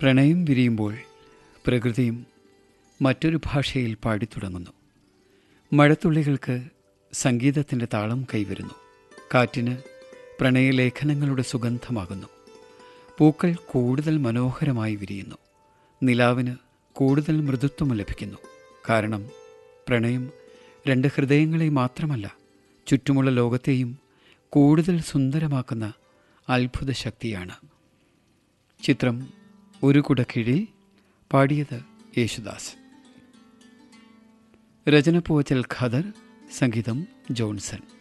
പ്രണയം വിരിയുമ്പോൾ പ്രകൃതിയും മറ്റൊരു ഭാഷയിൽ പാടിത്തുടങ്ങുന്നു മഴത്തുള്ളികൾക്ക് സംഗീതത്തിൻ്റെ താളം കൈവരുന്നു കാറ്റിന് പ്രണയലേഖനങ്ങളുടെ സുഗന്ധമാകുന്നു പൂക്കൾ കൂടുതൽ മനോഹരമായി വിരിയുന്നു നിലാവിന് കൂടുതൽ മൃദുത്വം ലഭിക്കുന്നു കാരണം പ്രണയം രണ്ട് ഹൃദയങ്ങളെ മാത്രമല്ല ചുറ്റുമുള്ള ലോകത്തെയും കൂടുതൽ സുന്ദരമാക്കുന്ന അത്ഭുത ശക്തിയാണ് ചിത്രം ഒരു കുടക്കീഴിൽ പാടിയത് യേശുദാസ് രചന പൂവച്ചൽ ഖദർ സംഗീതം ജോൺസൺ